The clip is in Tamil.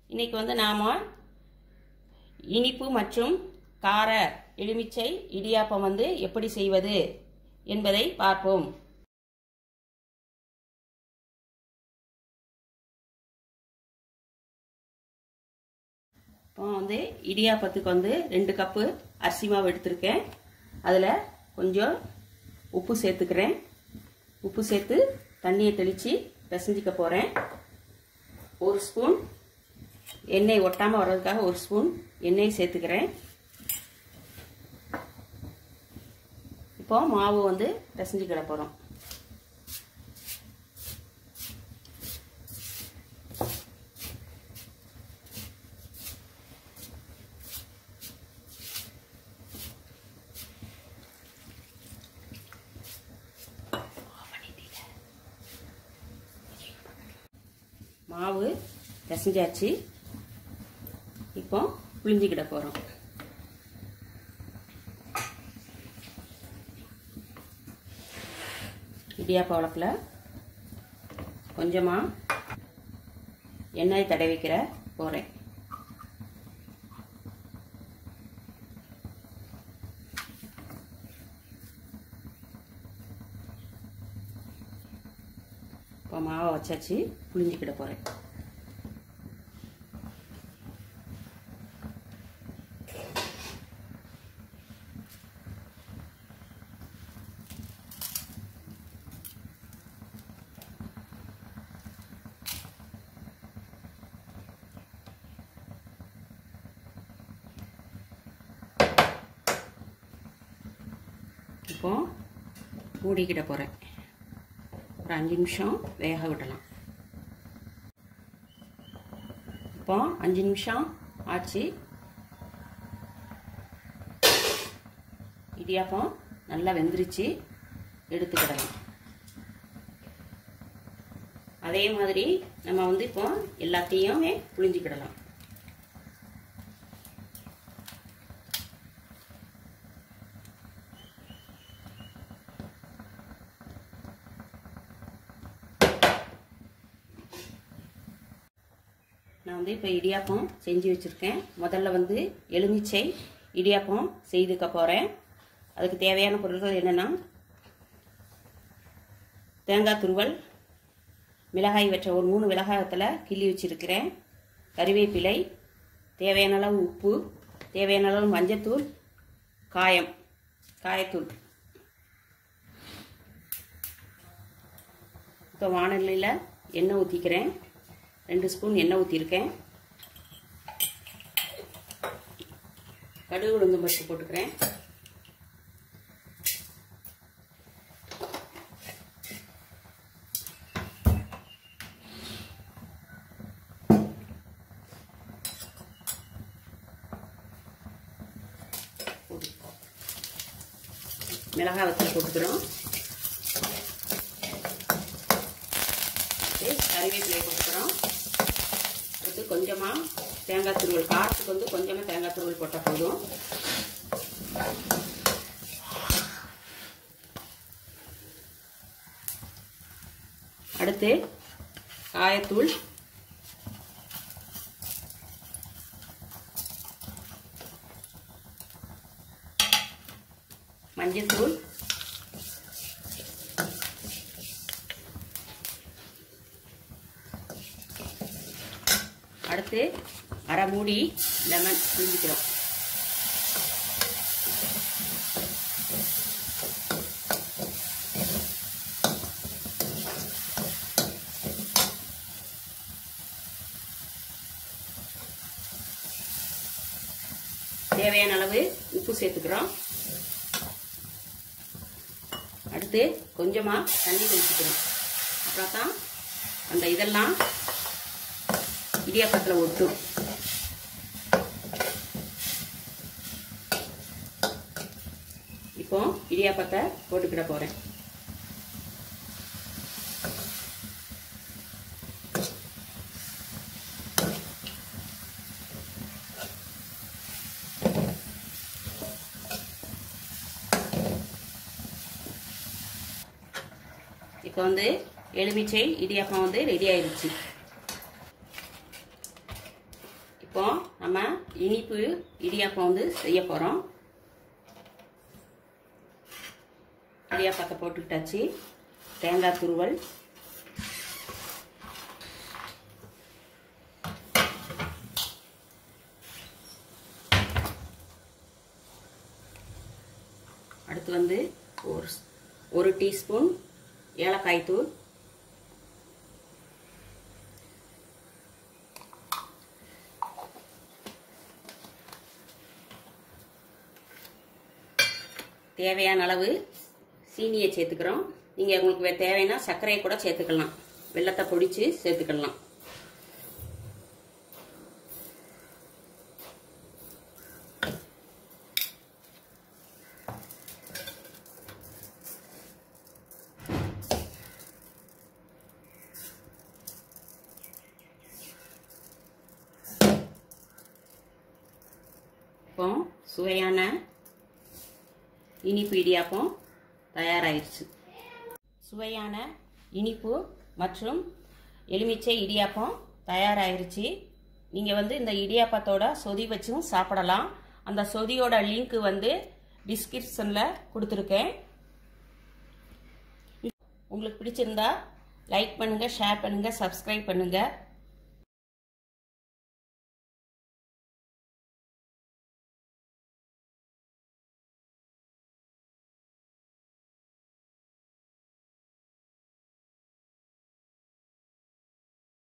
இன்னைக்கு வந்து நாம இனிப்பு மற்றும் கார எலுமிச்சை இடியாப்பம் வந்து எப்படி செய்வது என்பதை பார்ப்போம் இப்போ வந்து இடியாப்பத்துக்கு வந்து ரெண்டு கப்பு அரிசி மாவு எடுத்திருக்கேன் அதில் கொஞ்சம் உப்பு சேர்த்துக்கிறேன் உப்பு சேர்த்து தண்ணியை தெளித்து பிசைஞ்சிக்க போகிறேன் ஒரு ஸ்பூன் எண்ணெய் ஒட்டாமல் வர்றதுக்காக ஒரு ஸ்பூன் எண்ணெய் சேர்த்துக்கிறேன் இப்போ மாவு வந்து பிசைஞ்சிக்கிட போகிறோம் மாவு பிசைஞ்சாச்சு இப்போ புளிஞ்சிக்கிட போகிறோம் இடியாப்ப வளத்தில் கொஞ்சமாக எண்ணெய் தடவிக்கிற போகிறேன் இப்போ மாவை வச்சாச்சு புளிஞ்சிக்கிட போகிறேன் இப்போ மூடிக்கிட போகிறேன் ஒரு அஞ்சு நிமிஷம் வேக விடலாம் இப்போ அஞ்சு நிமிஷம் ஆச்சு இடியாப்பம் நல்லா வெந்துருச்சு எடுத்துக்கிடலாம் அதே மாதிரி நம்ம வந்து இப்போ எல்லாத்தையுமே புளிஞ்சிக்கிடலாம் நான் வந்து இப்போ இடியாப்பம் செஞ்சு வச்சுருக்கேன் முதல்ல வந்து எலுமிச்சை இடியாப்பம் செய்துக்க போகிறேன் அதுக்கு தேவையான பொருட்கள் என்னென்னா தேங்காய் துருவல் மிளகாய் வச்ச ஒரு மூணு மிளகாயத்தில் கிள்ளி வச்சுருக்கிறேன் கறிவேப்பிலை தேவையான அளவு உப்பு தேவையான அளவு மஞ்சத்தூள் காயம் காயத்தூள் இப்போ வானலியில் எண்ணெய் ஊற்றிக்கிறேன் ரெண்டு ஸ்பூன் எண்ணெய் ஊற்றிருக்கேன் கடுகு உளுந்தம் பருப்பு போட்டுக்கிறேன் மிளகாய் வத்தல் போட்டுக்கிறோம் கறிவேப்பிலையை போட்டுக்கிறோம் அடுத்து கொஞ்சமாக தேங்காய் துருவல் காரத்துக்கு வந்து கொஞ்சமாக தேங்காய் துருவல் போட்டால் போதும் அடுத்து காயத்தூள் மஞ்சத்தூள் அடுத்து அரை மூடி லெமன் புரிஞ்சுக்கிறோம் தேவையான அளவு உப்பு சேர்த்துக்கிறோம் அடுத்து கொஞ்சமாக தண்ணி தெளிச்சுக்கிறோம் அப்புறம் தான் அந்த இதெல்லாம் இடியாப்பத்தில் ஒட்டும் இப்போ இடியாப்பத்தை போட்டுக்கிட போகிறேன் இப்போ வந்து எலுமிச்சை இடியாப்பம் வந்து ரெடி ஆயிடுச்சு இனிப்பு இடியாப்பம் வந்து செய்ய போகிறோம் இடியாப்பத்தை போட்டுக்கிட்டாச்சு தேங்காய் துருவல் அடுத்து வந்து ஒரு ஒரு டீஸ்பூன் ஏலக்காய் தூள் தேவையான அளவு சீனியை சேர்த்துக்கிறோம் நீங்கள் உங்களுக்கு தேவைன்னா சர்க்கரையை கூட சேர்த்துக்கலாம் வெள்ளத்தை பொடிச்சு சேர்த்துக்கலாம் இப்போ சுவையான இனிப்பு இடியாப்பம் தயாராகிடுச்சு சுவையான இனிப்பு மற்றும் எலுமிச்சை இடியாப்பம் தயாராகிருச்சு நீங்கள் வந்து இந்த இடியாப்பத்தோட சொதி வச்சும் சாப்பிடலாம் அந்த சொதியோட லிங்க் வந்து டிஸ்கிரிப்ஷனில் கொடுத்துருக்கேன் உங்களுக்கு பிடிச்சிருந்தா லைக் பண்ணுங்கள் ஷேர் பண்ணுங்கள் சப்ஸ்கிரைப் பண்ணுங்கள்